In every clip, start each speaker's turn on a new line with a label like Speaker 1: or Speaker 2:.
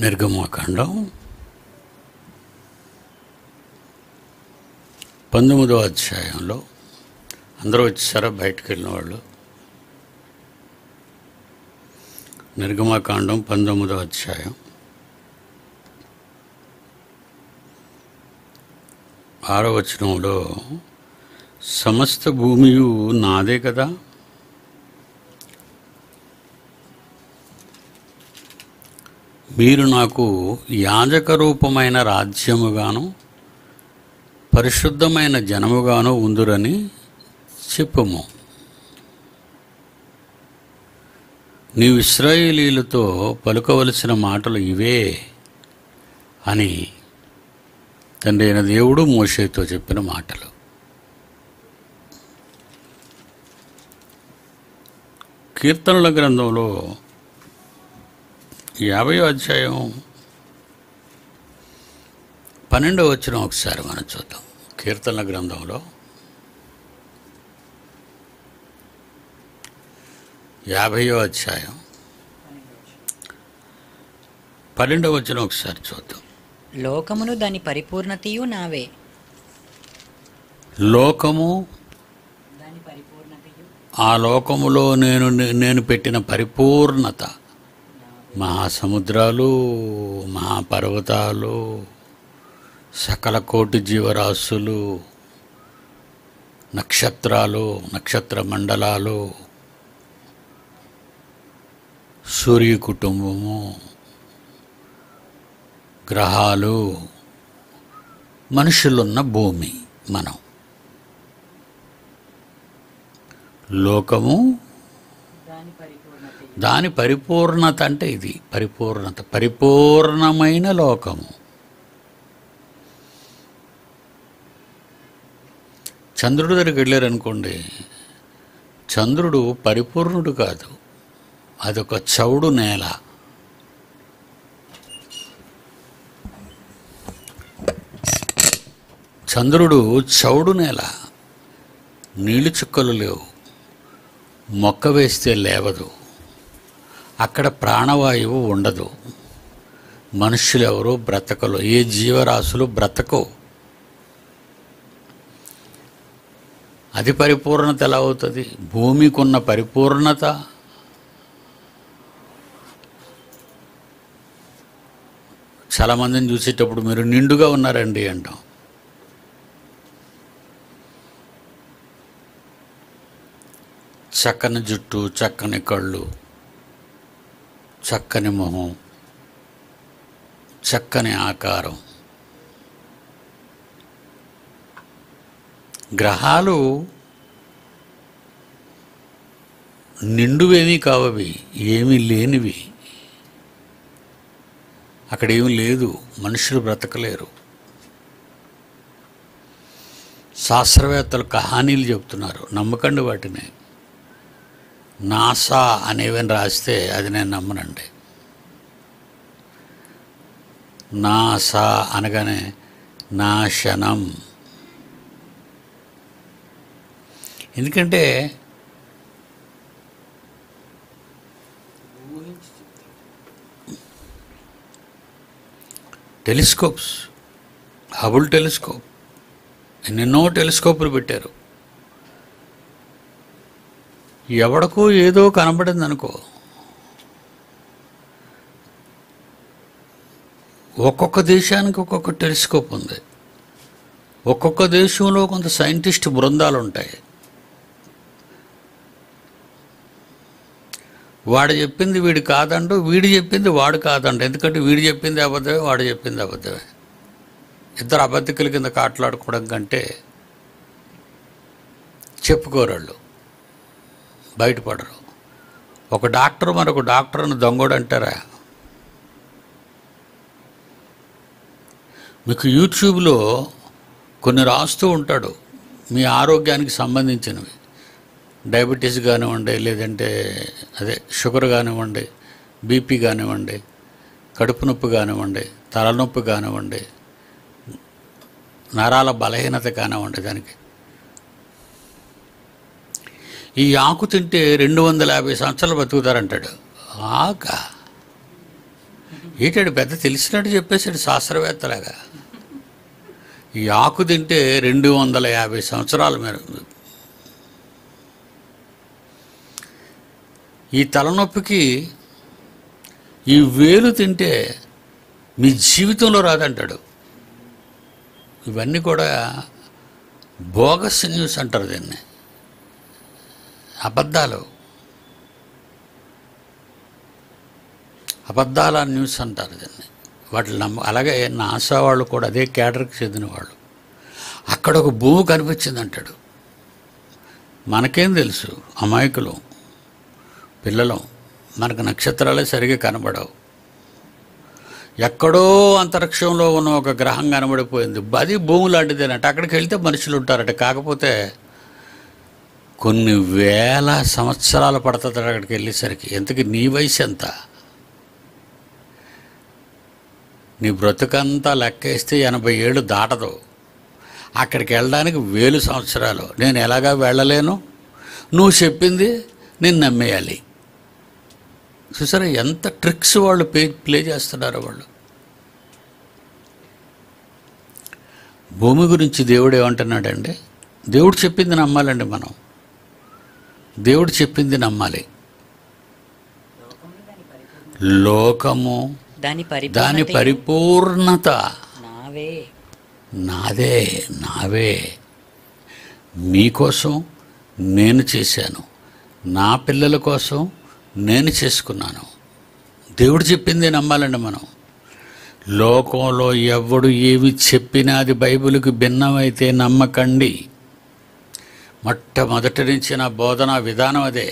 Speaker 1: నిర్గమకాండం పంతొమ్మిదో అధ్యాయంలో అందరూ వచ్చారా బయటకు వెళ్ళిన వాళ్ళు నిర్గమకాండం పంతొమ్మిదో అధ్యాయం ఆరో వచనంలో సమస్త భూమియు నాదే కదా మీరు నాకు యాజక రూపమైన రాజ్యముగాను పరిశుద్ధమైన జనముగాను ఉందురని చెప్పుము నీవు ఇస్రాయేలీలతో పలుకవలసిన మాటలు ఇవే అని తండ్రి అయిన దేవుడు మోషేతో చెప్పిన మాటలు కీర్తనల గ్రంథంలో యాభై అధ్యాయం పన్నెండవ వచ్చిన ఒకసారి మనం చూద్దాం కీర్తనల గ్రంథంలో యాభైయో అధ్యాయం పన్నెండవ వచ్చిన ఒకసారి చూద్దాం
Speaker 2: లోకమును దాని పరిపూర్ణతయు నావే
Speaker 1: లోకము
Speaker 2: దాని పరిపూర్ణతయు
Speaker 1: ఆ లోకములో నేను నేను పెట్టిన పరిపూర్ణత మహాసముద్రాలు మహాపర్వతాలు సకల కోటి జీవరాశులు నక్షత్రాలు నక్షత్ర మండలాలు సూర్య కుటుంబము గ్రహాలు మనుషులున్న భూమి మనం లోకము
Speaker 2: దాని పరిపూర్ణతయు
Speaker 1: దాని పరిపూర్ణత అంటే ఇది పరిపూర్ణత పరిపూర్ణమైన లోకము చంద్రుడి దగ్గరికి వెళ్ళారనుకోండి చంద్రుడు పరిపూర్ణుడు కాదు అదొక చౌడు నేల చంద్రుడు చౌడు నేల నీళ్ళు చుక్కలు లేవు మొక్క వేస్తే లేవదు అక్కడ ప్రాణవాయువు ఉండదు మనుష్యులు ఎవరు బ్రతకలు ఏ జీవరాశులు బ్రతకవు అది పరిపూర్ణత ఎలా అవుతుంది భూమికి ఉన్న పరిపూర్ణత చాలామందిని చూసేటప్పుడు మీరు నిండుగా ఉన్నారండి అంటాం చక్కని జుట్టు చక్కని కళ్ళు చక్కని మొహం చక్కని ఆకారం గ్రహాలు నిండువేమీ కావవి ఏమీ లేనివి అక్కడ ఏమీ లేదు మనుషులు బ్రతకలేరు శాస్త్రవేత్తలు కహానీలు చెప్తున్నారు నమ్మకండి వాటిని నాసా అనేవని రాస్తే అది నేను నమ్మనండి నాసా అనగానే నాశనం ఎందుకంటే టెలిస్కోప్స్ హబుల్ టెలిస్కోప్ ఎన్నెన్నో టెలిస్కోపులు పెట్టారు ఎవడకో ఏదో కనబడింది అనుకో ఒక్కొక్క దేశానికి ఒక్కొక్క టెలిస్కోప్ ఉంది ఒక్కొక్క దేశంలో కొంత సైంటిస్ట్ బృందాలు ఉంటాయి వాడు చెప్పింది వీడు కాదండు వీడు చెప్పింది వాడు కాదండు ఎందుకంటే వీడు చెప్పింది అబద్ధమే వాడు చెప్పింది అబద్ధమే ఇద్దరు అబద్ధికుల కింద కాట్లాడుకోవడం కంటే చెప్పుకోరాళ్ళు బయటపడరు ఒక డాక్టర్ మరొక డాక్టర్ను దొంగోడు అంటారా మీకు యూట్యూబ్లో కొన్ని రాస్తూ ఉంటాడు మీ ఆరోగ్యానికి సంబంధించినవి డయాబెటీస్ కానివ్వండి లేదంటే అదే షుగర్ కానివ్వండి బీపీ కానివ్వండి కడుపు నొప్పి కానివ్వండి తలనొప్పి కానివ్వండి నరాల బలహీనత కానివ్వండి దానికి ఈ ఆకు తింటే రెండు వందల యాభై సంవత్సరాలు బతుకుతారంటాడు ఆక ఏంటాడు పెద్ద తెలిసినట్టు చెప్పేశాడు శాస్త్రవేత్తలాగా ఈ ఆకు తింటే రెండు వందల యాభై సంవత్సరాల మేర ఈ తలనొప్పికి ఈ వేలు తింటే మీ జీవితంలో రాదంటాడు ఇవన్నీ కూడా బోగస్ న్యూస్ అంటారు దీన్ని అబద్ధాలు అబద్ధాల న్యూస్ అంటారు దీన్ని వాటిని నమ్మ అలాగే నాసా వాళ్ళు కూడా అదే క్యాడర్కి చెందిన వాళ్ళు అక్కడ ఒక భూమి కనిపించింది అంటాడు మనకేం తెలుసు అమాయకులు పిల్లలం మనకు నక్షత్రాలే సరిగా కనబడవు ఎక్కడో అంతరిక్షంలో ఉన్న ఒక గ్రహం కనబడిపోయింది అది భూమి లాంటిదేనట అక్కడికి వెళ్తే మనుషులు ఉంటారట కాకపోతే కొన్ని వేల సంవత్సరాలు పడుతుంది అక్కడికి వెళ్ళేసరికి ఎంతకి నీ వయసు ఎంత నీ బ్రతుకంతా లెక్కేస్తే ఎనభై ఏళ్ళు దాటదు అక్కడికి వెళ్ళడానికి వేలు సంవత్సరాలు నేను ఎలాగా వెళ్ళలేను నువ్వు చెప్పింది నేను నమ్మేయాలి చూసారా ఎంత ట్రిక్స్ వాళ్ళు ప్లే ప్లే చేస్తున్నారు వాళ్ళు భూమి గురించి దేవుడు ఏమంటున్నాడండి దేవుడు చెప్పింది నమ్మాలండి మనం దేవుడు చెప్పింది నమ్మాలి లోకము
Speaker 2: దాని
Speaker 1: దాని
Speaker 2: పరిపూర్ణత
Speaker 1: పరిపూర్ణత
Speaker 2: నావే
Speaker 1: నాదే నావే మీకోసం నేను చేశాను నా పిల్లల కోసం నేను చేసుకున్నాను దేవుడు చెప్పింది నమ్మాలండి మనం లోకంలో ఎవడు ఏమి చెప్పినా అది బైబిల్కి భిన్నమైతే నమ్మకండి మొట్టమొదటి నుంచి నా బోధన విధానం అదే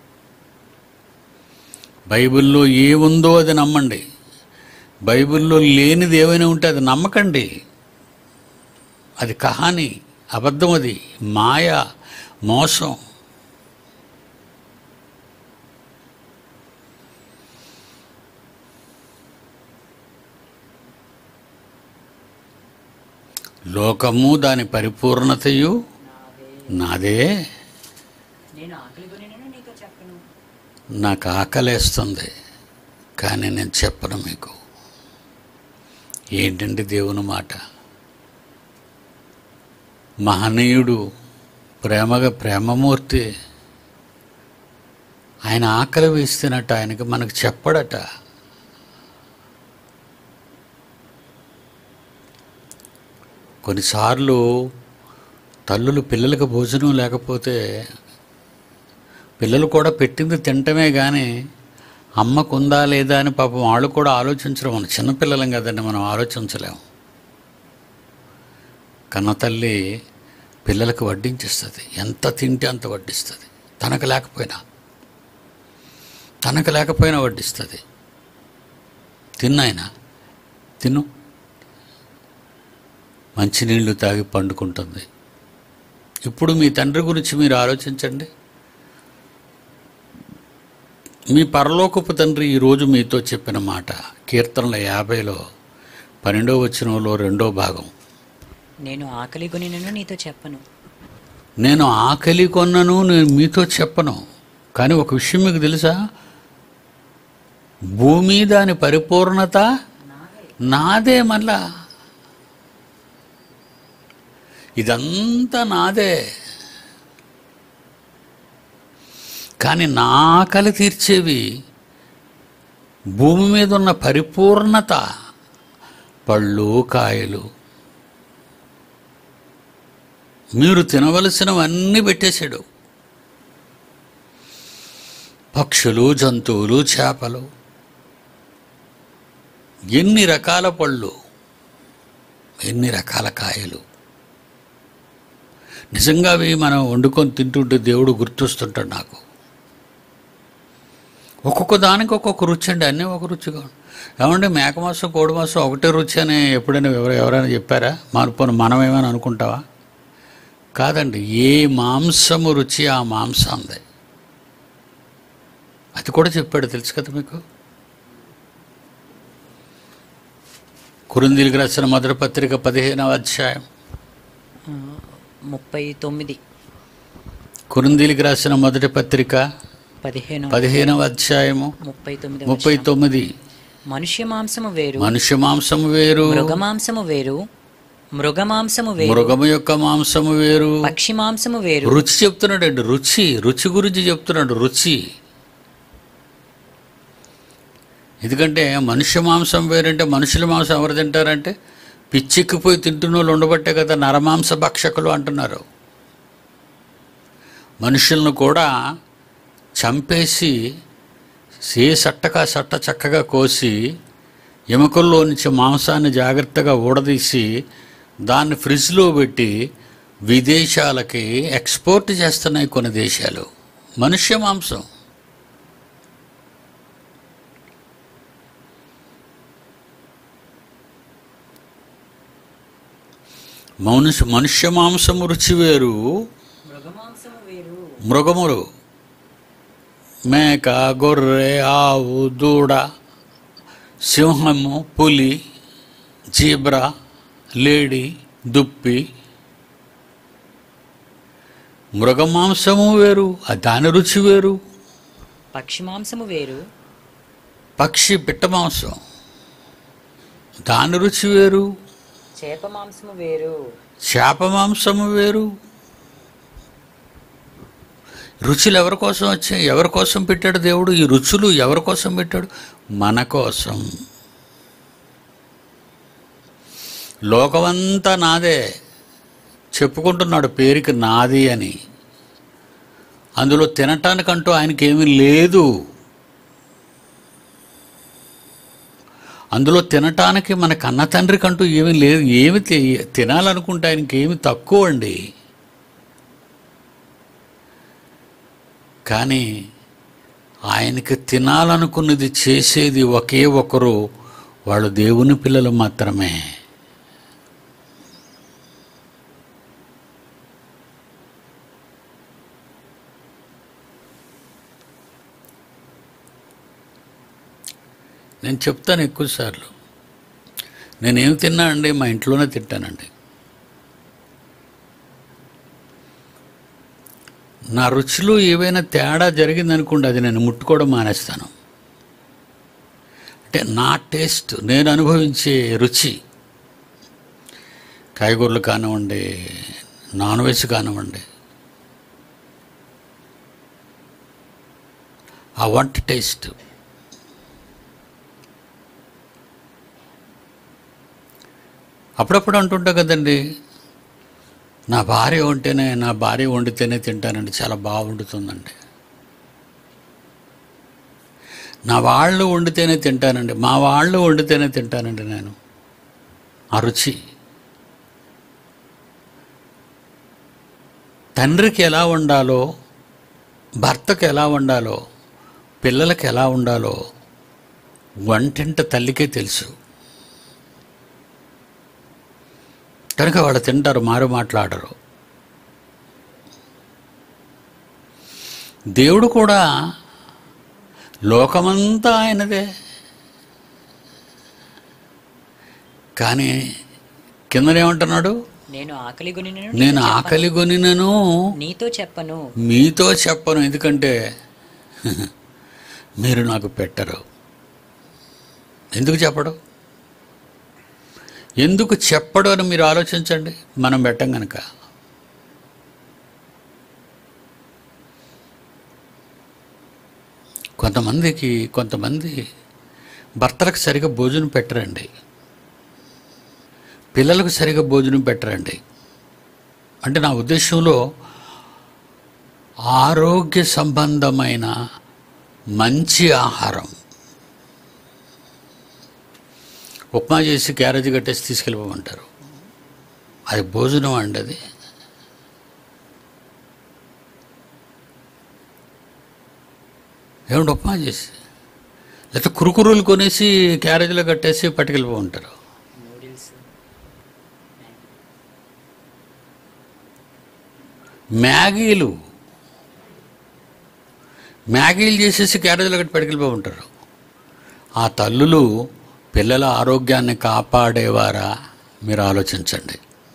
Speaker 1: బైబిల్లో ఏముందో అది నమ్మండి బైబిల్లో లేనిది ఏమైనా ఉంటే అది నమ్మకండి అది కహాని అబద్ధం అది మాయ మోసం లోకము దాని పరిపూర్ణతయు నాదే
Speaker 2: నేను ఆకలి కొనినను నీకు చెప్పను
Speaker 1: నాకు ఆకలేస్తుంది కానీ నేను చెప్పను మీకు ఏంటండి దేవుని మాట మహనీయుడు ప్రేమగా ప్రేమమూర్తి ఆయన ఆకలి వేస్తున్నట్టు ఆయనకి మనకు చెప్పడట కొన్నిసార్లు తల్లులు పిల్లలకు భోజనం లేకపోతే పిల్లలు కూడా పెట్టింది తినటమే కానీ అమ్మకు ఉందా లేదా అని పాపం వాళ్ళు కూడా ఆలోచించడం మనం చిన్నపిల్లలం కదండి మనం ఆలోచించలేము కన్న తల్లి పిల్లలకు వడ్డించేస్తుంది ఎంత తింటే అంత వడ్డిస్తుంది తనకు లేకపోయినా తనకు లేకపోయినా వడ్డిస్తుంది తిన్నాయన తిను మంచినీళ్ళు తాగి పండుకుంటుంది ఇప్పుడు మీ తండ్రి గురించి మీరు ఆలోచించండి మీ పరలోకపు తండ్రి ఈరోజు మీతో చెప్పిన మాట కీర్తనల యాభైలో పన్నెండో వచనంలో రెండో భాగం
Speaker 2: నేను ఆకలి కొనినను నీతో చెప్పను
Speaker 1: నేను ఆకలి కొన్నను నేను మీతో చెప్పను కానీ ఒక విషయం మీకు తెలుసా భూమి దాని పరిపూర్ణత నాదే మళ్ళా ఇదంతా నాదే కానీ నా ఆకలి తీర్చేవి భూమి మీద ఉన్న పరిపూర్ణత పళ్ళు కాయలు మీరు తినవలసినవన్నీ పెట్టేశాడు పక్షులు జంతువులు చేపలు ఎన్ని రకాల పళ్ళు ఎన్ని రకాల కాయలు నిజంగా అవి మనం వండుకొని తింటుంటే దేవుడు గుర్తొస్తుంటాడు నాకు ఒక్కొక్క దానికి ఒక్కొక్క రుచి అండి అన్నీ ఒక రుచిగా ఉంటాయి. ఏమంటే మేక మాసం కోడి మాసం ఒకటే రుచి అని ఎప్పుడైనా ఎవరు ఎవరైనా చెప్పారా మనపోను మనం ఏమైనా అనుకుంటావా కాదండి ఏ మాంసము రుచి ఆ మాంసంది అది కూడా చెప్పాడు తెలుసు కదా మీకు కురుందిలికి రాసిన మొదటి పత్రిక పదిహేనవ అధ్యాయం
Speaker 2: ఆ, ముప్పై తొమ్మిది
Speaker 1: కురుందిలికి రాసిన మొదటి పత్రిక
Speaker 2: పదిహేను
Speaker 1: పదిహేనవ అధ్యాయము
Speaker 2: ముప్పై తొమ్మిది
Speaker 1: ముప్పై తొమ్మిది
Speaker 2: మనుష్య మాంసము వేరు
Speaker 1: మనుష్య మాంసము వేరు
Speaker 2: మృగ మాంసము వేరు మృగ మాంసము వేరు
Speaker 1: మృగము యొక్క మాంసము వేరు
Speaker 2: పక్షి మాంసము వేరు
Speaker 1: రుచి చెప్తున్నాడండి రుచి రుచి గురించి చెప్తున్నాడు రుచి ఎందుకంటే మనుష్య మాంసం వేరంటే మనుషుల మాంసం ఎవరు తింటారంటే పిచ్చెక్కిపోయి తింటున్న వాళ్ళు ఉండబట్టే కదా నరమాంస భక్షకులు అంటున్నారు మనుషులను కూడా చంపేసి ఏ సట్టక సట్ట చక్కగా కోసి ఎముకల్లో నుంచి మాంసాన్ని జాగ్రత్తగా ఊడదీసి దాన్ని ఫ్రిడ్జ్లో పెట్టి విదేశాలకి ఎక్స్పోర్ట్ చేస్తున్నాయి కొన్ని దేశాలు మనుష్య మాంసం మనుష్య మనుష్య మాంసము రుచి వేరు
Speaker 2: మృగ మాంసము వేరు
Speaker 1: మృగములు మేక గొర్రె ఆవు దూడ సింహము పులి జీబ్రా లేడి దుప్పి మృగ మాంసము వేరు ఆ దాని రుచి వేరు
Speaker 2: పక్షి మాంసము వేరు
Speaker 1: పక్షి పిట్ట మాంసం దాని రుచి వేరు
Speaker 2: చేప మాంసము వేరు
Speaker 1: చేప మాంసము వేరు రుచులు ఎవరి కోసం వచ్చాయి ఎవరి కోసం పెట్టాడు దేవుడు ఈ రుచులు ఎవరి కోసం పెట్టాడు మన కోసం లోకమంతా నాదే చెప్పుకుంటున్నాడు పేరుకి నాది అని అందులో తినటానికంటూ ఆయనకి ఏమీ లేదు అందులో తినటానికి మన కన్న తండ్రికంటూ ఏమీ లేదు ఏమి తి- తినాలనుకుంటే ఆయనకి ఏమి తక్కువ అండి కానీ ఆయనకి తినాలనుకున్నది చేసేది ఒకే ఒకరు వాళ్ళు దేవుని పిల్లలు మాత్రమే నేను చెప్తాను ఎక్కువసార్లు నేనేం తిన్నా అండి మా ఇంట్లోనే తింటానండి నా రుచిలో ఏవైనా తేడా జరిగిందనుకోండి అది నేను ముట్టుకోవడం మానేస్తాను అంటే నా టేస్ట్ నేను అనుభవించే రుచి కాయగూరలు కానివ్వండి నాన్ వెజ్ కానివ్వండి ఆ వంట టేస్ట్ అప్పుడప్పుడు అంటుంటా కదండి నా భార్య వంటేనే నా భార్య వండితేనే తింటానండి చాలా బాగా వండుతుందండి నా వాళ్ళు వండితేనే తింటానండి మా వాళ్ళు వండితేనే తింటానండి నేను ఆ రుచి తండ్రికి ఎలా ఉండాలో భర్తకు ఎలా ఉండాలో పిల్లలకి ఎలా ఉండాలో వంటింట తల్లికే తెలుసు కనుక వాళ్ళు తింటారు మారు మాట్లాడరు దేవుడు కూడా లోకమంతా ఆయనదే కానీ కిందనేమంటున్నాడు
Speaker 2: నేను ఆకలి కొని
Speaker 1: నేను ఆకలి కొనినను
Speaker 2: నీతో చెప్పను
Speaker 1: మీతో చెప్పను ఎందుకంటే మీరు నాకు పెట్టరు ఎందుకు చెప్పడు ఎందుకు చెప్పడు అని మీరు ఆలోచించండి మనం పెట్టం గనక కొంతమందికి కొంతమంది భర్తలకు సరిగా భోజనం పెట్టరండి పిల్లలకు సరిగా భోజనం పెట్టరండి అంటే నా ఉద్దేశంలో ఆరోగ్య సంబంధమైన మంచి ఆహారం ఉప్మా చేసి క్యారేజ్ కట్టేసి తీసుకెళ్ళిపోమంటారు అది భోజనం అండి అది ఏమంటే ఉప్మా చేసి లేకపోతే కురుకురులు కొనేసి క్యారేజీలో కట్టేసి పట్టుకెళ్ళిపోమంటారు
Speaker 2: నూడిల్స్
Speaker 1: మ్యాగీలు మ్యాగీలు చేసేసి క్యారేజీలో కట్టి పట్టుకెళ్ళిపోతుంటారు ఆ తల్లులు పిల్లల ఆరోగ్యాన్ని కాపాడేవారా మీరు ఆలోచించండి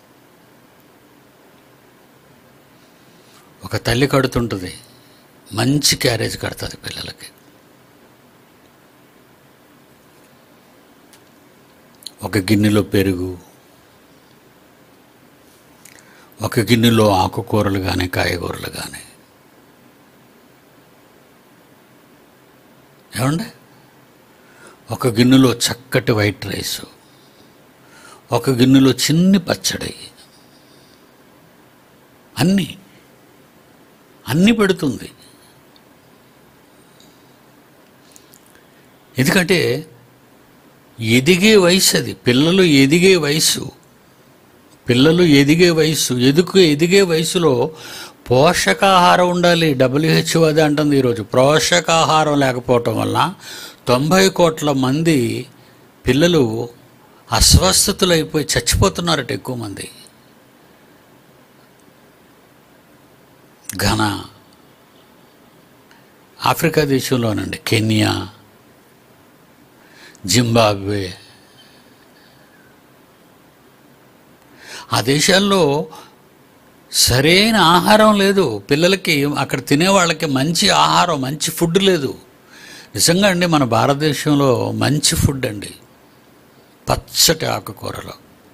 Speaker 1: ఒక తల్లి కడుతుంటుంది మంచి క్యారేజ్ కడుతుంది పిల్లలకి ఒక గిన్నెలో పెరుగు ఒక గిన్నెలో ఆకుకూరలు కానీ కాయగూరలు కానీ ఏమండి ఒక గిన్నెలో చక్కటి వైట్ రైస్ ఒక గిన్నెలో చిన్ని పచ్చడి అన్నీ అన్నీ పెడుతుంది ఎందుకంటే ఎదిగే వయసు అది పిల్లలు ఎదిగే వయసు పిల్లలు ఎదిగే వయసు ఎదుగు ఎదిగే వయసులో పోషకాహారం ఉండాలి డబ్ల్యూహెచ్ఓ అది అంటుంది ఈరోజు పోషకాహారం లేకపోవటం వల్ల తొంభై కోట్ల మంది పిల్లలు అస్వస్థతలైపోయి చచ్చిపోతున్నారట ఎక్కువ మంది ఘనా ఆఫ్రికా దేశంలోనండి కెన్యా జింబాబ్వే ఆ దేశాల్లో సరైన ఆహారం లేదు పిల్లలకి అక్కడ తినే వాళ్ళకి మంచి ఆహారం మంచి ఫుడ్ లేదు నిజంగా అండి మన భారతదేశంలో మంచి ఫుడ్ అండి పచ్చటి ఆకుకూరలు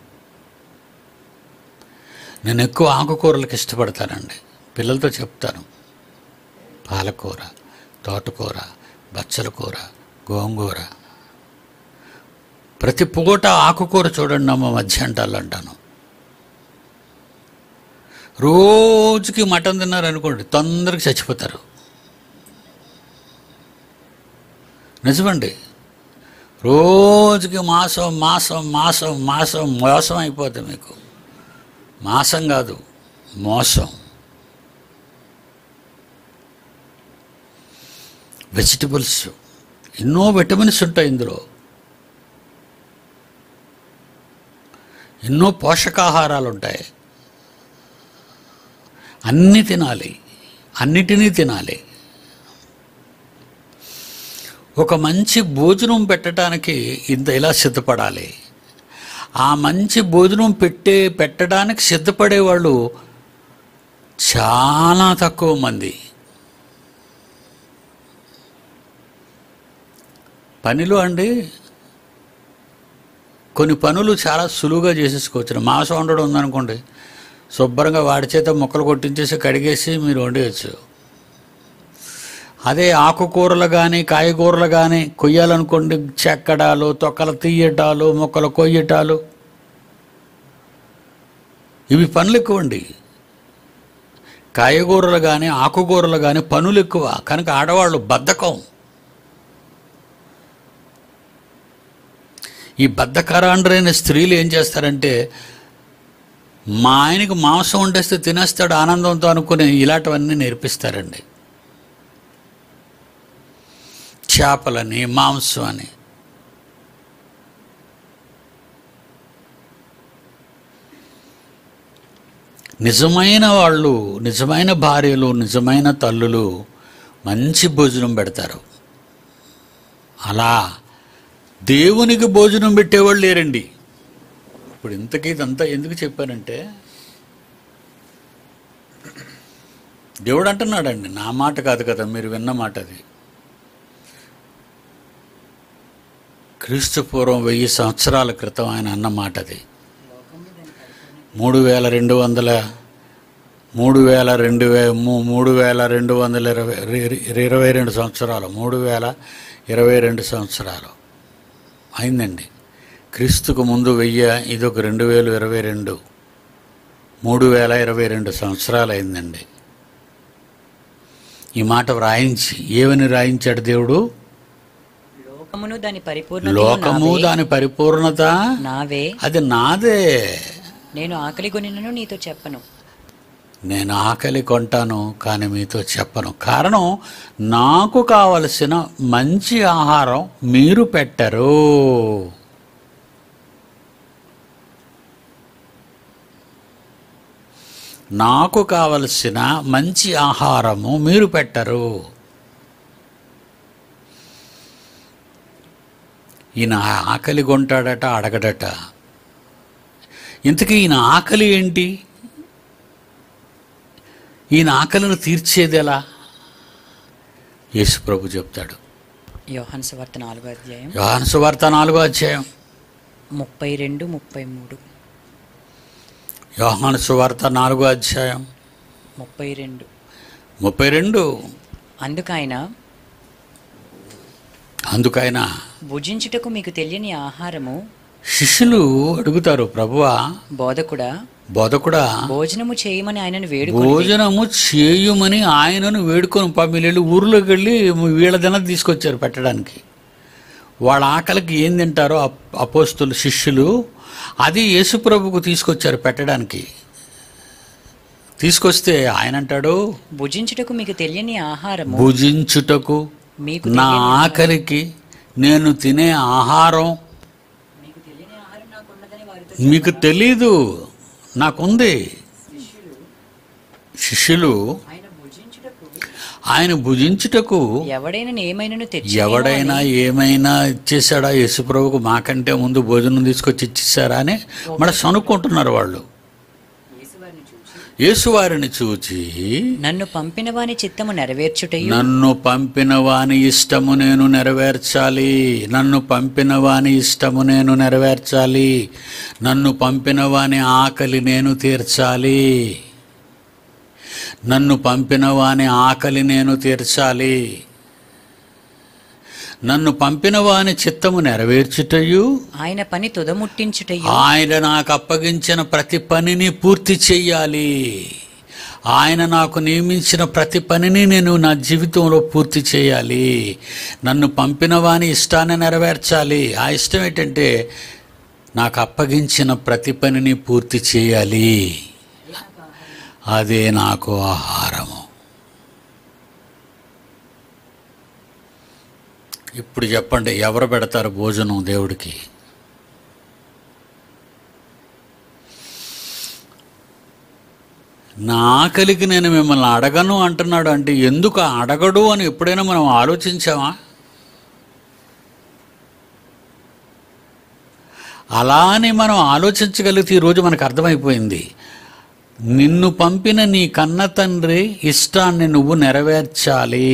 Speaker 1: నేను ఎక్కువ ఆకుకూరలకు ఇష్టపడతానండి పిల్లలతో చెప్తాను పాలకూర తోటకూర బచ్చల కూర గోంగూర ప్రతి పూట ఆకుకూర చూడండి అమ్మ మధ్యాంటాలు అంటాను రోజుకి మటన్ తిన్నారనుకోండి తొందరగా చచ్చిపోతారు నిజమండి రోజుకి మాసం మాసం మాసం మాసం మోసం అయిపోతుంది మీకు మాసం కాదు మోసం వెజిటబుల్స్ ఎన్నో విటమిన్స్ ఉంటాయి ఇందులో ఎన్నో పోషకాహారాలు ఉంటాయి అన్నీ తినాలి అన్నిటినీ తినాలి ఒక మంచి భోజనం పెట్టడానికి ఇంత ఇలా సిద్ధపడాలి ఆ మంచి భోజనం పెట్టే పెట్టడానికి సిద్ధపడే వాళ్ళు చాలా తక్కువ మంది పనిలో అండి కొన్ని పనులు చాలా సులువుగా చేసేసుకోవచ్చు మాంసం వండడం ఉందనుకోండి శుభ్రంగా వాడి చేత ముక్కలు కొట్టించేసి కడిగేసి మీరు వండేయచ్చు అదే ఆకుకూరలు కానీ కాయగూరలు కానీ కొయ్యాలనుకోండి చెక్కడాలు తొక్కలు తీయటాలు మొక్కలు కొయ్యటాలు ఇవి పనులు ఎక్కువండి కాయగూరలు కానీ ఆకుకూరలు కానీ పనులు ఎక్కువ కనుక ఆడవాళ్ళు బద్ధకం ఈ బద్ధకరాండ్రైన స్త్రీలు ఏం చేస్తారంటే మా ఆయనకి మాంసం వండేస్తే తినేస్తాడు ఆనందంతో అనుకుని ఇలాంటివన్నీ నేర్పిస్తారండి చేపలని మాంసం అని నిజమైన వాళ్ళు నిజమైన భార్యలు నిజమైన తల్లులు మంచి భోజనం పెడతారు అలా దేవునికి భోజనం పెట్టేవాళ్ళు లేరండి ఇప్పుడు ఇంతకీ ఇదంతా ఎందుకు చెప్పానంటే దేవుడు అంటున్నాడండి నా మాట కాదు కదా మీరు విన్న మాట అది క్రీస్తు పూర్వం వెయ్యి సంవత్సరాల క్రితం ఆయన అన్న మాట అది మూడు వేల రెండు వందల మూడు వేల రెండు వే మూ- మూడు వేల రెండు వందల ఇరవై ఇర- ఇరవై రెండు సంవత్సరాలు మూడు వేల ఇరవై రెండు సంవత్సరాలు అయిందండి క్రీస్తుకు ముందు వెయ్యి ఇదొక రెండు వేలు ఇరవై రెండు మూడు వేల ఇరవై రెండు సంవత్సరాలు అయిందండి ఈ మాట వ్రాయించి ఏమని రాయించాడు దేవుడు
Speaker 2: లోకమును దాని పరిపూర్ణ
Speaker 1: లోకము దాని పరిపూర్ణత
Speaker 2: నావే
Speaker 1: అది నాదే
Speaker 2: నేను ఆకలి కొనినను నీతో చెప్పను
Speaker 1: నేను ఆకలి కొంటాను కానీ మీతో చెప్పను కారణం నాకు కావలసిన మంచి ఆహారం మీరు పెట్టరు నాకు కావలసిన మంచి ఆహారము మీరు పెట్టరు ఈయన ఆకలి కొంటాడట అడగడట ఇంతకీ ఈయన ఆకలి ఏంటి ఈయన ఆకలిని తీర్చేది ఎలా యేసు ప్రభు చెప్తాడు
Speaker 2: యోహాన్ సువార్త నాలుగో అధ్యాయం
Speaker 1: యోహాను సువార్త నాలుగో అధ్యాయం
Speaker 2: ముప్పై రెండు ముప్పై మూడు
Speaker 1: యోహాను సువార్త నాలుగో అధ్యాయం
Speaker 2: ముప్పై రెండు
Speaker 1: ముప్పై రెండు
Speaker 2: అందుకైన
Speaker 1: అందుకైనా
Speaker 2: భుజించుటకు మీకు తెలియని ఆహారము
Speaker 1: శిష్యులు అడుగుతారు ప్రభువా
Speaker 2: బోధకుడా
Speaker 1: బోధకుడా
Speaker 2: భోజనము చేయమని ఆయనను వేడుకొని
Speaker 1: భోజనము చేయుమని ఆయనను వేడుకొని పంపిళ్ళు ఊర్లోకి వెళ్ళి వీళ్ళ దిన తీసుకొచ్చారు పెట్టడానికి వాళ్ళ ఆకలికి ఏం తింటారో అప్- అపోస్తులు శిష్యులు అది యేసుప్రభుకు తీసుకొచ్చారు పెట్టడానికి తీసుకొస్తే ఆయన అంటాడు
Speaker 2: భుజించుటకు మీకు తెలియని ఆహారము
Speaker 1: భుజించుటకు
Speaker 2: మీకు
Speaker 1: నా ఆకలికి నేను తినే ఆహారం
Speaker 2: మీకు తెలియని ఆహారం నాకు ఉన్నదని వారితో
Speaker 1: మీకు తెలీదు నాకుంది
Speaker 2: శిష్యులు
Speaker 1: శిష్యులు
Speaker 2: ఆయన భుజించుటకు
Speaker 1: ఆయన భుజించుటకు
Speaker 2: ఎవడైనా ఏమైనాను తెచ్చి
Speaker 1: ఎవడైనా ఏమైనా ఇచ్చేసాడా యేసుప్రభుకు మాకంటే ముందు భోజనం తీసుకొచ్చి ఇచ్చేసారా అని మన సనుక్కుంటున్నారు వాళ్ళు
Speaker 2: యేసువారిని చూచి
Speaker 1: యేసువారిని చూచి
Speaker 2: నన్ను పంపిన వాని చిత్తము నెరవేర్చుటయు
Speaker 1: నన్ను పంపిన వాని ఇష్టము నేను నెరవేర్చాలి నన్ను పంపిన వాని ఇష్టము నేను నెరవేర్చాలి నన్ను పంపిన వాని ఆకలి నేను తీర్చాలి నన్ను పంపిన వాని ఆకలి నేను తీర్చాలి నన్ను పంపిన వాని చిత్తము నెరవేర్చుటయు
Speaker 2: ఆయన పని తుదముట్టించుటయు
Speaker 1: ఆయన నాకు అప్పగించిన ప్రతి పనిని పూర్తి చెయ్యాలి ఆయన నాకు నియమించిన ప్రతి పనిని నేను నా జీవితంలో పూర్తి చేయాలి నన్ను పంపిన వాని ఇష్టాన్ని నెరవేర్చాలి ఆ ఇష్టం ఏంటంటే నాకు అప్పగించిన ప్రతి పనిని పూర్తి చేయాలి అదే నాకు ఆహారము ఇప్పుడు చెప్పండి ఎవరు పెడతారు భోజనం దేవుడికి నా ఆకలికి నేను మిమ్మల్ని అడగను అంటున్నాడు అంటే ఎందుకు అడగడు అని ఎప్పుడైనా మనం ఆలోచించామా అలా అని మనం ఆలోచించగలిగితే ఈరోజు మనకు అర్థమైపోయింది నిన్ను పంపిన నీ కన్న తండ్రి ఇష్టాన్ని నువ్వు నెరవేర్చాలి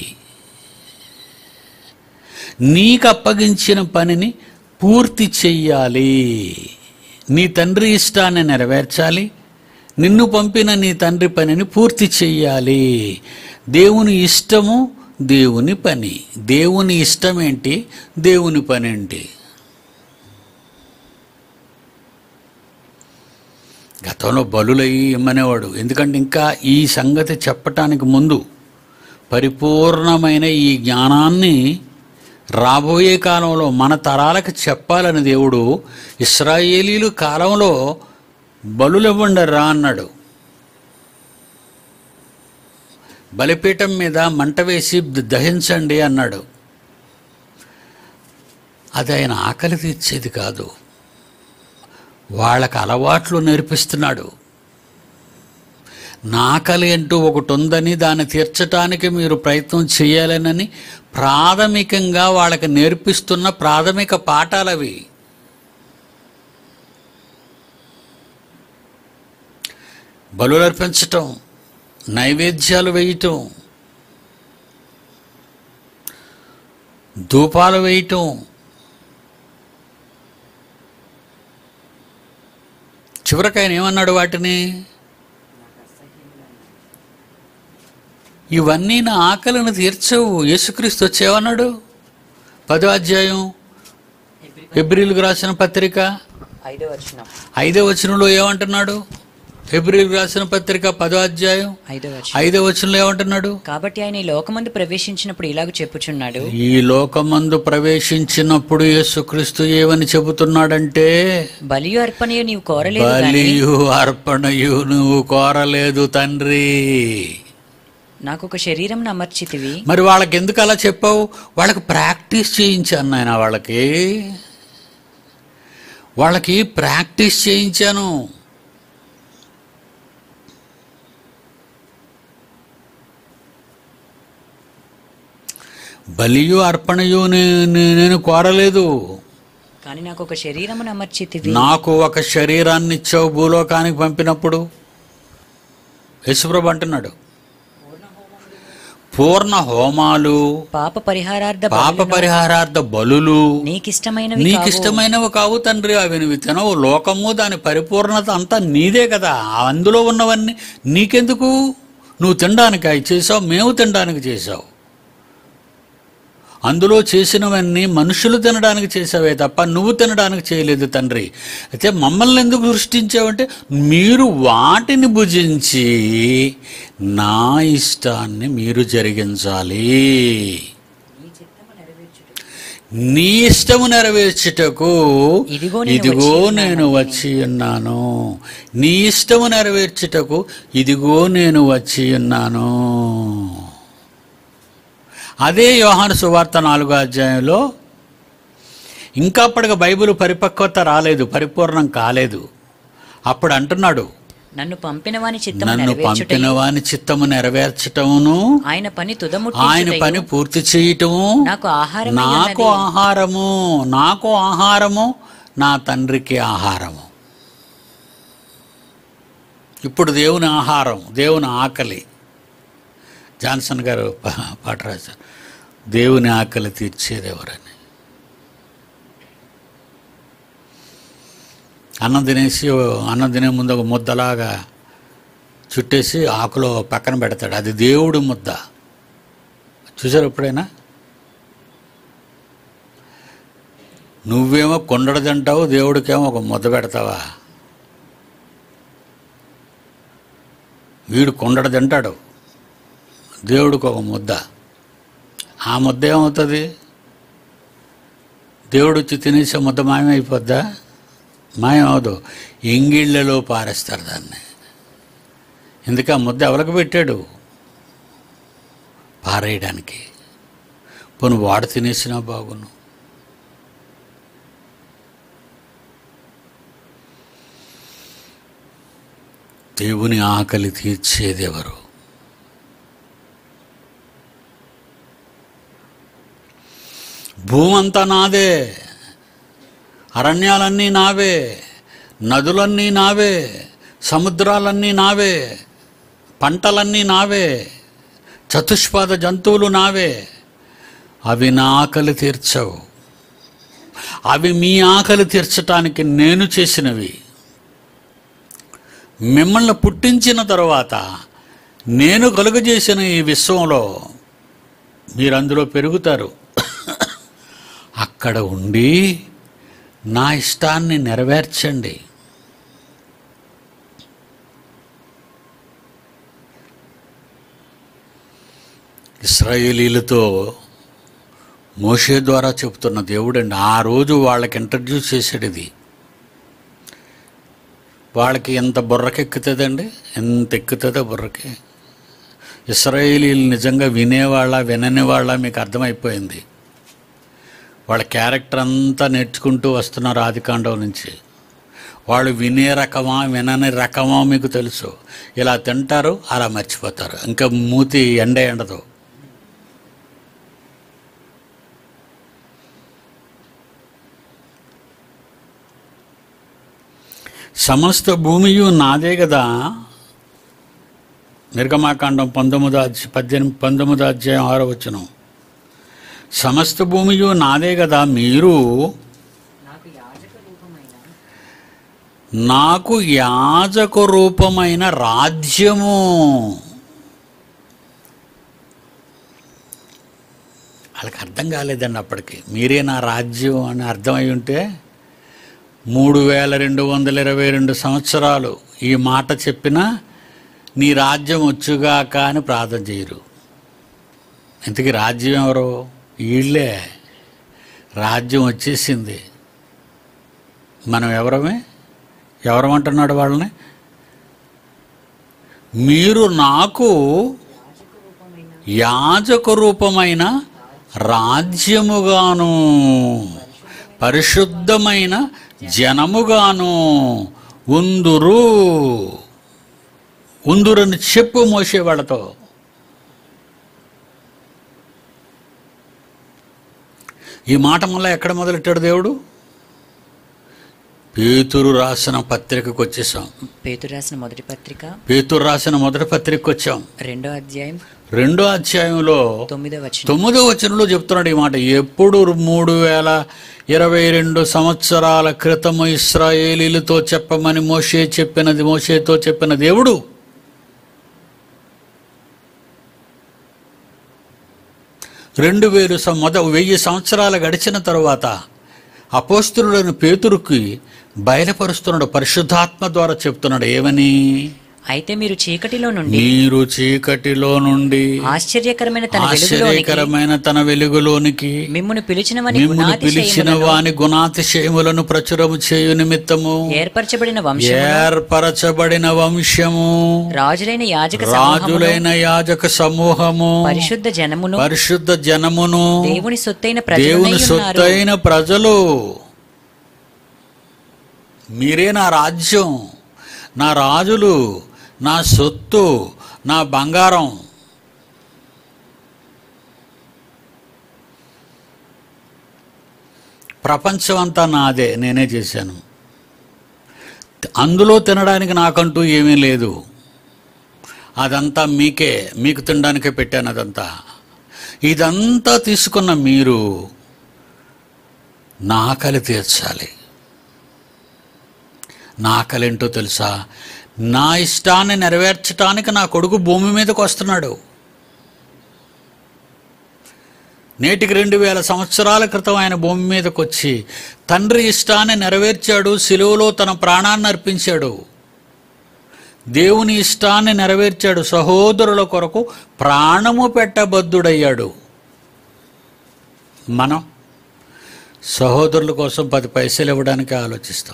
Speaker 1: నీకు అప్పగించిన పనిని పూర్తి చెయ్యాలి నీ తండ్రి ఇష్టాన్ని నెరవేర్చాలి నిన్ను పంపిన నీ తండ్రి పనిని పూర్తి చెయ్యాలి దేవుని ఇష్టము దేవుని పని దేవుని ఇష్టం ఏంటి దేవుని పని ఏంటి గతంలో బలులయ్యి ఇమ్మనేవాడు ఎందుకంటే ఇంకా ఈ సంగతి చెప్పటానికి ముందు పరిపూర్ణమైన ఈ జ్ఞానాన్ని రాబోయే కాలంలో మన తరాలకు చెప్పాలని దేవుడు ఇస్రాయేలీలు కాలంలో బలులివ్వండి రా అన్నాడు బలిపీఠం మీద మంట వేసి దహించండి అన్నాడు అది ఆయన ఆకలి తీర్చేది కాదు వాళ్ళకి అలవాట్లు నేర్పిస్తున్నాడు నా ఆకలి అంటూ ఒకటి ఉందని దాన్ని తీర్చటానికి మీరు ప్రయత్నం చేయాలనని ప్రాథమికంగా వాళ్ళకి నేర్పిస్తున్న ప్రాథమిక పాఠాలవి బలులు అర్పించటం నైవేద్యాలు వేయటం ధూపాలు వేయటం చివరికి ఆయన ఏమన్నాడు వాటిని ఇవన్నీ నా ఆకలిని తీర్చవు యేసుక్రీస్తు వచ్చేవన్నాడు పదో అధ్యాయం ఎబ్రిల్కి రాసిన పత్రిక
Speaker 2: ఐదో వచనం
Speaker 1: ఐదో వచనంలో ఏమంటున్నాడు ఎబ్రిల్కి రాసిన పత్రిక పదో అధ్యాయం
Speaker 2: ఐదో వచనం
Speaker 1: ఐదో వచనంలో ఏమంటున్నాడు
Speaker 2: కాబట్టి ఆయన ఈ లోకమందు ప్రవేశించినప్పుడు ఇలాగ చెప్పుచున్నాడు
Speaker 1: ఈ లోకమందు ప్రవేశించినప్పుడు యేసుక్రీస్తు ఏమని చెబుతున్నాడంటే
Speaker 2: బలియు అర్పణయు నీవు కోరలేదు గాని
Speaker 1: బలియు అర్పణయు నువ్వు కోరలేదు తండ్రి
Speaker 2: నాకు ఒక శరీరం అమర్చితివి
Speaker 1: మరి వాళ్ళకి ఎందుకు అలా చెప్పావు వాళ్ళకి ప్రాక్టీస్ చేయించాను నాయన వాళ్ళకి వాళ్ళకి ప్రాక్టీస్ చేయించాను బలియు అర్పణయు నే- నే- నేను కోరలేదు
Speaker 2: కానీ నాకు ఒక శరీరమును అమర్చితివి
Speaker 1: నాకు ఒక శరీరాన్ని ఇచ్చావు భూలోకానికి పంపినప్పుడు యశుప్రభు అంటున్నాడు పూర్ణ హోమాలు
Speaker 2: పాప పరిహారార్థ
Speaker 1: పాప
Speaker 2: బలులను
Speaker 1: పరిహారార్థ బలులు
Speaker 2: నీకిష్టమైనవి
Speaker 1: నీకు
Speaker 2: కావు.
Speaker 1: ఇష్టమైనవి కావు తండ్రి అవి నువ్వు తినవు లోకము దాని పరిపూర్ణత అంతా నీదే కదా అందులో ఉన్నవన్నీ నీకెందుకు నువ్వు తినడానికి అవి చేసావు మేము తినడానికి చేసావు అందులో చేసినవన్నీ మనుషులు తినడానికి చేసావే తప్ప నువ్వు తినడానికి చేయలేదు తండ్రి అయితే మమ్మల్ని ఎందుకు సృష్టించావంటే మీరు వాటిని భుజించి నా ఇష్టాన్ని మీరు జరిగించాలి
Speaker 2: నీ చిత్తము నెరవేర్చుటకు.
Speaker 1: నీ ఇష్టము నెరవేర్చుటకు
Speaker 2: ఇదిగో నేను
Speaker 1: ఇదిగో
Speaker 2: వచ్చి
Speaker 1: నేను వచ్చి ఉన్నాను నీ ఇష్టము నెరవేర్చుటకు ఇదిగో నేను వచ్చి ఉన్నాను అదే యోహాను సువార్త నాలుగో అధ్యాయంలో ఇంకా అప్పటికి బైబిల్ పరిపక్వత రాలేదు పరిపూర్ణం కాలేదు అప్పుడు అంటున్నాడు
Speaker 2: నన్ను పంపిన వాని చిత్తము
Speaker 1: నన్ను
Speaker 2: నెరవేర్చుట
Speaker 1: పంపిన వాని చిత్తము నెరవేర్చటమును
Speaker 2: ఆయన పని
Speaker 1: ఆయన
Speaker 2: తుదముట్టి
Speaker 1: పని పూర్తి చేయటము
Speaker 2: నాకు ఆహారం
Speaker 1: నాకు ఆహారము నాకు ఆహారము నా తండ్రికి ఆహారము ఇప్పుడు దేవుని ఆహారం దేవుని ఆకలి జాన్సన్ గారు పా- పాట రాశారు దేవుని ఆకలి తీర్చేది ఎవరని అన్నం తినేసి అన్నం తినే ముందు ఒక ముద్దలాగా చుట్టేసి ఆకులో పక్కన పెడతాడు అది దేవుడి ముద్ద చూసారు ఎప్పుడైనా నువ్వేమో కొండడు తింటావు దేవుడికేమో ఒక ముద్ద పెడతావా వీడు కొండడు తింటాడు దేవుడికి ఒక ముద్ద ఆ ముద్ద ఏమవుతుంది దేవుడు వచ్చి తినేసే ముద్ద మాయమైపోద్దా మాయమవదు ఎంగిళ్ళలో పారేస్తారు దాన్ని ఎందుకు ఆ ముద్ద ఎవరికి పెట్టాడు పారేయడానికి పోను వాడు తినేసినా బాగును దేవుని ఆకలి తీర్చేదెవరు భూమంతా నాదే అరణ్యాలన్నీ నావే నదులన్నీ నావే సముద్రాలన్నీ నావే పంటలన్నీ నావే చతుష్పాద జంతువులు నావే అవి నా ఆకలి తీర్చవు అవి మీ ఆకలి తీర్చటానికి నేను చేసినవి మిమ్మల్ని పుట్టించిన తరువాత నేను కలుగజేసిన ఈ విశ్వంలో మీరు అందులో పెరుగుతారు అక్కడ ఉండి నా ఇష్టాన్ని నెరవేర్చండి ఇస్రాయేలీలతో మోషే ద్వారా చెబుతున్న దేవుడండి ఆ రోజు వాళ్ళకి ఇంట్రడ్యూస్ చేసాడు ఇది వాళ్ళకి ఎంత బుర్రకెక్కుతుందండి ఎంత ఎక్కుతుందో బుర్రకి ఇస్రాయేలీలు నిజంగా వినేవాళ్ళ వినని వాళ్ళ మీకు అర్థమైపోయింది వాళ్ళ క్యారెక్టర్ అంతా నేర్చుకుంటూ వస్తున్నారు ఆదికాండం నుంచి వాళ్ళు వినే రకమా వినని రకమా మీకు తెలుసు ఇలా తింటారు అలా మర్చిపోతారు ఇంకా మూతి ఎండ ఎండదు సమస్త భూమియు నాదే కదా నిర్గమాకాండం పంతొమ్మిదో అధ్యాయ పద్దెనిమిది పంతొమ్మిదో అధ్యాయం ఆరో వచనం సమస్త భూమియు నాదే కదా మీరు
Speaker 2: నాకు యాజక రూపమైన
Speaker 1: నాకు యాజక రూపమైన రాజ్యము వాళ్ళకి అర్థం కాలేదండి అప్పటికి మీరే నా రాజ్యం అని అర్థమై ఉంటే మూడు వేల రెండు వందల ఇరవై రెండు సంవత్సరాలు ఈ మాట చెప్పినా నీ రాజ్యం వచ్చుగాక అని ప్రార్థన చేయరు ఇంతకీ రాజ్యం ఎవరు వీళ్ళే రాజ్యం వచ్చేసింది మనం ఎవరమే ఎవరమంటున్నాడు వాళ్ళని మీరు నాకు యాజక రూపమైన రాజ్యముగాను పరిశుద్ధమైన జనముగాను ఉందురు ఉందురని చెప్పు మోసే వాళ్ళతో ఈ మాట మళ్ళీ ఎక్కడ మొదలెట్టాడు దేవుడు పేతురు రాసిన పత్రికకు వచ్చేసాం
Speaker 2: పేతురు రాసిన మొదటి పత్రిక
Speaker 1: పేతురు రాసిన మొదటి పత్రికకు వచ్చాం
Speaker 2: రెండో అధ్యాయం
Speaker 1: రెండో అధ్యాయంలో
Speaker 2: తొమ్మిదో వచనం
Speaker 1: తొమ్మిదో వచనంలో చెప్తున్నాడు ఈ మాట ఎప్పుడు మూడు వేల ఇరవై రెండు సంవత్సరాల క్రితము ఇస్రాయేలీలతో చెప్పమని మోషే చెప్పినది మోషేతో చెప్పిన దేవుడు రెండు వేలు సం- మొద వెయ్యి సంవత్సరాలు గడిచిన తరువాత అపోస్తులుడైన పేతురుకి బయలుపరుస్తున్నాడు పరిశుద్ధాత్మ ద్వారా చెప్తున్నాడు ఏమని
Speaker 2: అయితే మీరు చీకటిలో నుండి
Speaker 1: మీరు చీకటిలో నుండి
Speaker 2: ఆశ్చర్యకరమైన తన వెలుగులోనికి
Speaker 1: ఆశ్చర్యకరమైన తన వెలుగులోనికి
Speaker 2: మిమ్మును పిలిచినవని
Speaker 1: మిమ్మును పిలిచిన
Speaker 2: గుణాతిశయములను
Speaker 1: వాని గుణాతిశయములను ప్రచురము చేయు నిమిత్తము
Speaker 2: ఏర్పరచబడిన వంశం
Speaker 1: ఏర్పరచబడిన వంశము
Speaker 2: రాజులైన యాజక సమూహమును
Speaker 1: రాజులైన యాజక సమూహము
Speaker 2: పరిశుద్ధ జనమును
Speaker 1: పరిశుద్ధ జనమును
Speaker 2: దేవుని సొత్తైన
Speaker 1: దేవుని
Speaker 2: ప్రజలు
Speaker 1: సొత్తైన ప్రజలు మీరే నా రాజ్యం నా రాజులు నా సొత్తు నా బంగారం ప్రపంచం అంతా నాదే నేనే చేశాను అందులో తినడానికి నాకంటూ ఏమీ లేదు అదంతా మీకే మీకు తినడానికే పెట్టాను అదంతా ఇదంతా తీసుకున్న మీరు నా ఆకలి తీర్చాలి నా ఆకలి ఏంటో తెలుసా నా ఇష్టాన్ని నెరవేర్చడానికి నా కొడుకు భూమి మీదకి వస్తున్నాడు నేటికి రెండు వేల సంవత్సరాల క్రితం ఆయన భూమి మీదకి వచ్చి తండ్రి ఇష్టాన్ని నెరవేర్చాడు సిలువలో తన ప్రాణాన్ని అర్పించాడు దేవుని ఇష్టాన్ని నెరవేర్చాడు సహోదరుల కొరకు ప్రాణము పెట్టబద్ధుడయ్యాడు మనం సహోదరుల కోసం పది పైసలు ఇవ్వడానికి ఆలోచిస్తాం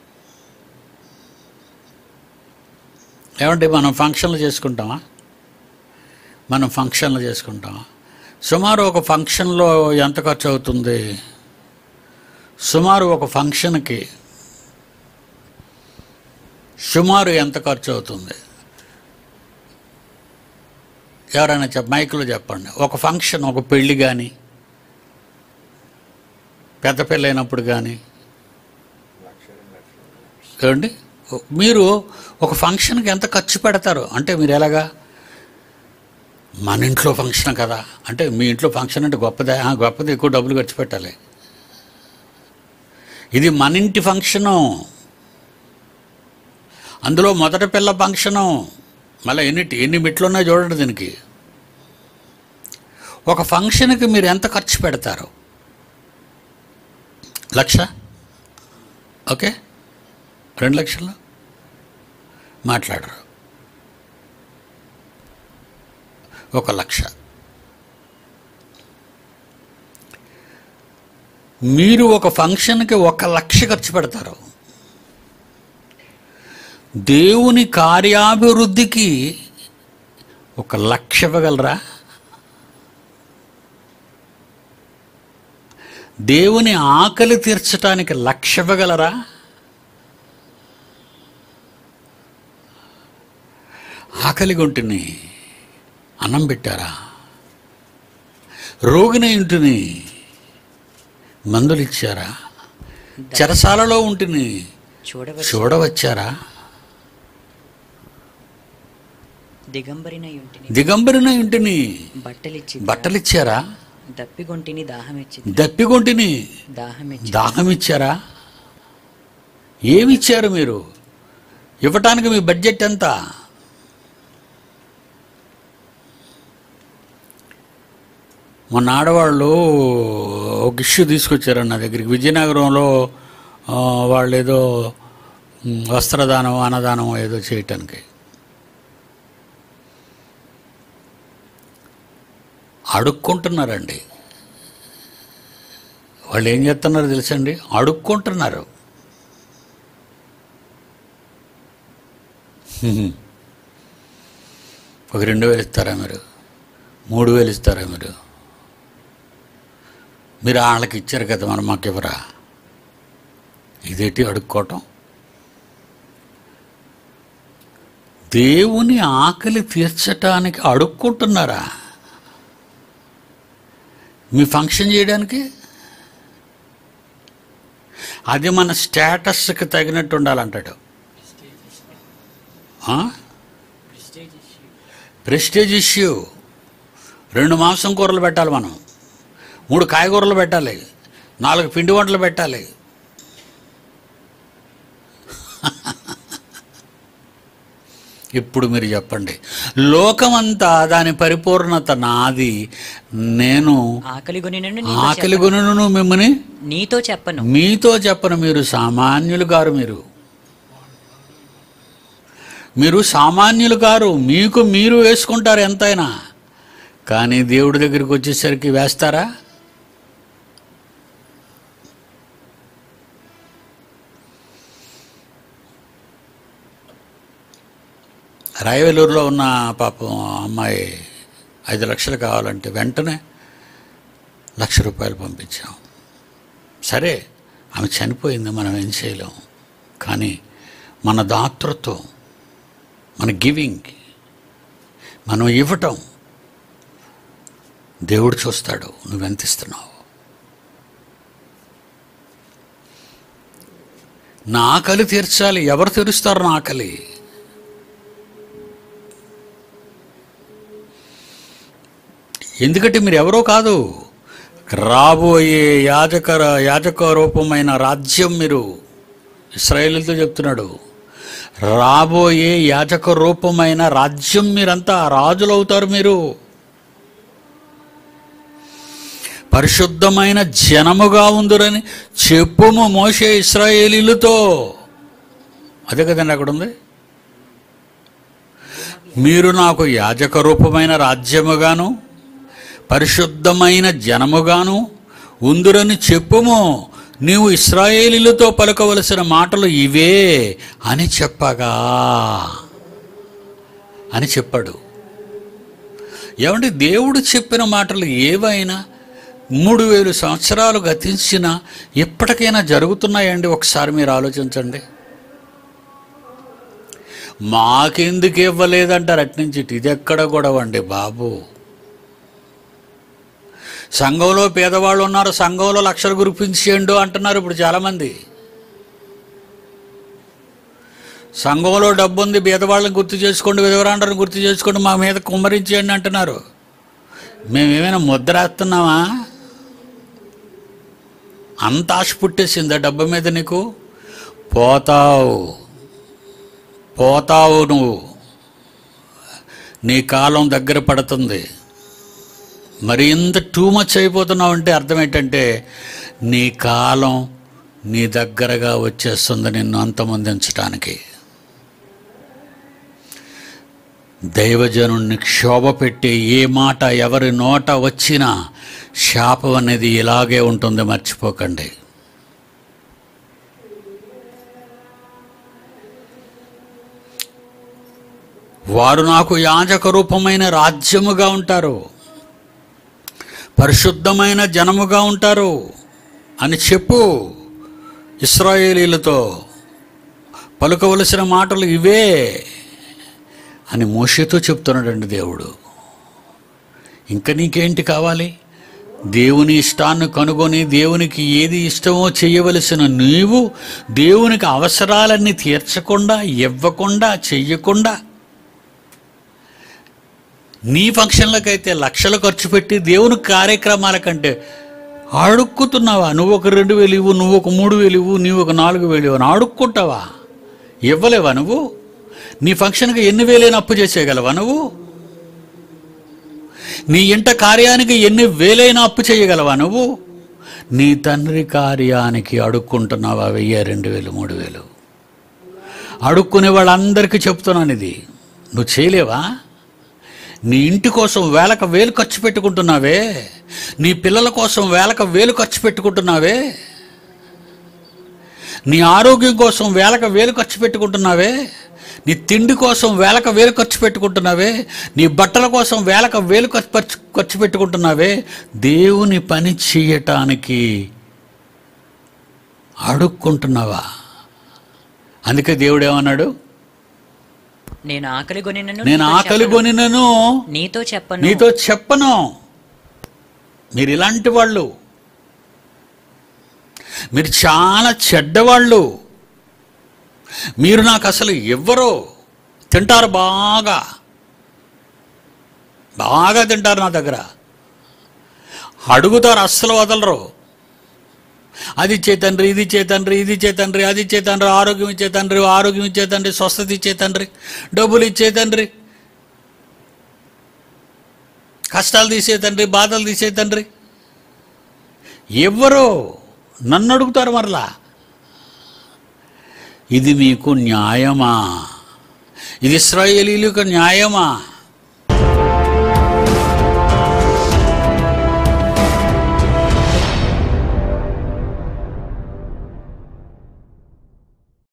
Speaker 1: ఏమంటే మనం ఫంక్షన్లు చేసుకుంటామా మనం ఫంక్షన్లు చేసుకుంటామా సుమారు ఒక ఫంక్షన్లో ఎంత ఖర్చు అవుతుంది సుమారు ఒక ఫంక్షన్కి సుమారు ఎంత ఖర్చు అవుతుంది ఎవరైనా చెప్ప మైకులో చెప్పండి ఒక ఫంక్షన్ ఒక పెళ్ళి కానీ పెద్ద పెళ్ళి అయినప్పుడు కానీ ఏమండి మీరు ఒక ఫంక్షన్కి ఎంత ఖర్చు పెడతారు అంటే మీరు ఎలాగా మన ఇంట్లో ఫంక్షన్ కదా అంటే మీ ఇంట్లో ఫంక్షన్ అంటే గొప్పదే ఆ, గొప్పది ఎక్కువ డబ్బులు ఖర్చు పెట్టాలి ఇది మన ఇంటి ఫంక్షను అందులో మొదటి పిల్ల ఫంక్షను మళ్ళీ ఎన్ని ఎన్ని మెట్లు ఉన్నాయో చూడండి దీనికి ఒక ఫంక్షన్కి మీరు ఎంత ఖర్చు పెడతారు లక్ష ఓకే రెండు లక్షలు మాట్లాడరు ఒక లక్ష మీరు ఒక ఫంక్షన్కి ఒక లక్ష ఖర్చు పెడతారు దేవుని కార్యాభివృద్ధికి ఒక లక్ష ఇవ్వగలరా దేవుని ఆకలి తీర్చడానికి లక్ష ఇవ్వగలరా ఆకలి గుంటిని అన్నం పెట్టారా రోగిని ఇంటిని మందులు ఇచ్చారా చెరసాలలో ఉంటిని
Speaker 2: చూడవచ్చు
Speaker 1: చూడవచ్చారా
Speaker 2: దిగంబరిన ఇంటిని
Speaker 1: దిగంబరిన ఇంటిని
Speaker 2: బట్టలిచ్చి
Speaker 1: బట్టలిచ్చారా
Speaker 2: దప్పిగొంటిని దాహమిచ్చి
Speaker 1: దప్పిగొంటిని
Speaker 2: దాహమిచ్చి
Speaker 1: దాహం ఇచ్చారా ఏమి ఇచ్చారు మీరు ఇవ్వటానికి మీ బడ్జెట్ ఎంత మొన్న ఆడవాళ్ళు ఒక ఇష్యూ తీసుకొచ్చారు నా దగ్గరికి విజయనగరంలో ఆ, వాళ్ళు ఏదో మ్, వస్త్రదానం అన్నదానం ఏదో చేయటానికి అడుక్కుంటున్నారండి వాళ్ళు ఏం చేస్తున్నారు తెలుసండి అడుక్కుంటున్నారు హ్మ్. ఒక రెండు వేలు ఇస్తారా మీరు మూడు వేలు ఇస్తారా మీరు మీరు వాళ్ళకి ఇచ్చారు కదా మరి మాకు ఇవ్వరా ఇదేంటి అడుక్కోవటం దేవుని ఆకలి తీర్చటానికి అడుక్కుంటున్నారా మీ ఫంక్షన్ చేయడానికి అది మన స్టేటస్కి తగినట్టు ఉండాలంటాడు ఆ? ప్రెస్టేజ్ ఇష్యూ రెండు మాంసం కూరలు పెట్టాలి మనం మూడు కాయగూరలు పెట్టాలి నాలుగు పిండి వంటలు పెట్టాలి ఇప్పుడు మీరు చెప్పండి లోకమంతా దాని పరిపూర్ణత నాది నేను
Speaker 2: ఆకలి కొని నీతో
Speaker 1: ఆకలి
Speaker 2: చెప్పను.
Speaker 1: గుణను మిమ్మల్ని
Speaker 2: నీతో చెప్పను
Speaker 1: మీతో చెప్పను మీరు సామాన్యులు గారు మీరు మీరు సామాన్యులు గారు మీకు మీరు వేసుకుంటారు ఎంతైనా కానీ దేవుడి దగ్గరికి వచ్చేసరికి వేస్తారా రాయవెల్లూరులో ఉన్న పాపం అమ్మాయి ఐదు లక్షలు కావాలంటే వెంటనే లక్ష రూపాయలు పంపించాం సరే ఆమె చనిపోయింది మనం ఏం చేయలేం కానీ మన దాతృత్వం మన గివింగ్ మనం ఇవ్వటం దేవుడు చూస్తాడు నువ్వెంత ఇస్తున్నావు నా ఆకలి తీర్చాలి ఎవరు తీరుస్తారు నా ఆకలి ఎందుకంటే మీరు ఎవరో కాదు రాబోయే యాజక యాజక రూపమైన రాజ్యం మీరు ఇస్రాయేలుతో చెప్తున్నాడు రాబోయే యాజక రూపమైన రాజ్యం మీరంతా రాజులు అవుతారు మీరు పరిశుద్ధమైన జనముగా ఉందిరని చెప్పుము మోసే ఇస్రాయేలీలతో అదే కదండి అక్కడ ఉంది మీరు నాకు యాజక రూపమైన రాజ్యముగాను పరిశుద్ధమైన జనముగాను ఉందురని చెప్పుము నీవు ఇస్రాయేలీలతో పలకవలసిన మాటలు ఇవే అని చెప్పగా అని చెప్పాడు ఏమంటే దేవుడు చెప్పిన మాటలు ఏవైనా మూడు వేలు సంవత్సరాలు గతించినా ఎప్పటికైనా జరుగుతున్నాయండి ఒకసారి మీరు ఆలోచించండి మాకెందుకు ఇవ్వలేదంటారు అట్నుంచి ఇటు. ఇది ఎక్కడ గొడవ అండి బాబు సంఘంలో పేదవాళ్ళు ఉన్నారు సంఘంలో లక్షలు గురిపించేయండు అంటున్నారు ఇప్పుడు చాలామంది సంఘంలో డబ్బు ఉంది పేదవాళ్ళని గుర్తు చేసుకోండి విధవరాండ్రని గుర్తు చేసుకోండి మా మీద కుమ్మరించేయండి అంటున్నారు మేమేమైనా ముద్రేస్తున్నామా అంత ఆశ పుట్టేసిందా డబ్బు మీద నీకు పోతావు పోతావు నువ్వు నీ కాలం దగ్గర పడుతుంది మరి ఇంత టూ మచ్ అయిపోతున్నావు అంటే అర్థం ఏంటంటే నీ కాలం నీ దగ్గరగా వచ్చేస్తుంది నిన్ను అంతమొందించడానికి దైవజనుణ్ణి క్షోభ పెట్టే ఏ మాట ఎవరి నోట వచ్చినా శాపం అనేది ఇలాగే ఉంటుంది మర్చిపోకండి వారు నాకు యాజక రూపమైన రాజ్యముగా ఉంటారు పరిశుద్ధమైన జనముగా ఉంటారు అని చెప్పు ఇస్రాయేలీలతో పలుకవలసిన మాటలు ఇవే అని మోషేతో చెప్తున్నాడండి దేవుడు ఇంకా నీకేంటి కావాలి దేవుని ఇష్టాన్ని కనుగొని దేవునికి ఏది ఇష్టమో చేయవలసిన నీవు దేవునికి అవసరాలన్నీ తీర్చకుండా ఇవ్వకుండా చెయ్యకుండా నీ ఫంక్షన్లకైతే లక్షలు ఖర్చు పెట్టి దేవుని కార్యక్రమాల కంటే అడుక్కుతున్నావా నువ్వు ఒక రెండు వేలు ఇవ్వు నువ్వు ఒక మూడు వేలు ఇవ్వు నీవు ఒక నాలుగు వేలు ఇవ్వు అని అడుక్కుంటావా ఇవ్వలేవా నువ్వు నీ ఫంక్షన్కి ఎన్ని వేలైనా అప్పు చేసేయగలవా నువ్వు నీ ఇంట కార్యానికి ఎన్ని వేలైనా అప్పు చేయగలవా నువ్వు నీ తండ్రి కార్యానికి అడుక్కుంటున్నావా వెయ్యి రెండు వేలు మూడు వేలు అడుక్కునే వాళ్ళందరికీ చెప్తున్నాను ఇది నువ్వు చేయలేవా నీ ఇంటి కోసం వేలకు వేలు ఖర్చు పెట్టుకుంటున్నావే నీ పిల్లల కోసం వేలకు వేలు ఖర్చు పెట్టుకుంటున్నావే నీ ఆరోగ్యం కోసం వేలకు వేలు ఖర్చు పెట్టుకుంటున్నావే నీ తిండి కోసం వేలకు వేలు ఖర్చు పెట్టుకుంటున్నావే నీ బట్టల కోసం వేలకు వేలు ఖర్చు ఖర్చు- ఖర్చు పెట్టుకుంటున్నావే దేవుని పని చేయటానికి అడుక్కుంటున్నావా అందుకే దేవుడు ఏమన్నాడు
Speaker 2: నేను ఆకలి కొని
Speaker 1: నేను ఆకలి కొనినను
Speaker 2: నీతో చెప్పను
Speaker 1: నీతో చెప్పను మీరు ఇలాంటి వాళ్ళు మీరు చాలా చెడ్డవాళ్ళు మీరు నాకు అసలు ఎవ్వరో తింటారు బాగా బాగా తింటారు నా దగ్గర అడుగుతారు అస్సలు వదలరు అది ఇచ్చే తండ్రి ఇది ఇచ్చే తండ్రి ఇది ఇచ్చే తండ్రి అది ఇచ్చే తండ్రి ఆరోగ్యం ఇచ్చే తండ్రి ఆరోగ్యం ఇచ్చే తండ్రి స్వస్థత ఇచ్చే తండ్రి డబ్బులు ఇచ్చే తండ్రి కష్టాలు తీసే తండ్రి బాధలు తీసే తండ్రి ఎవరో నన్ను అడుగుతారు మరలా ఇది మీకు న్యాయమా ఇది ఇస్రాయేలీలకు న్యాయమా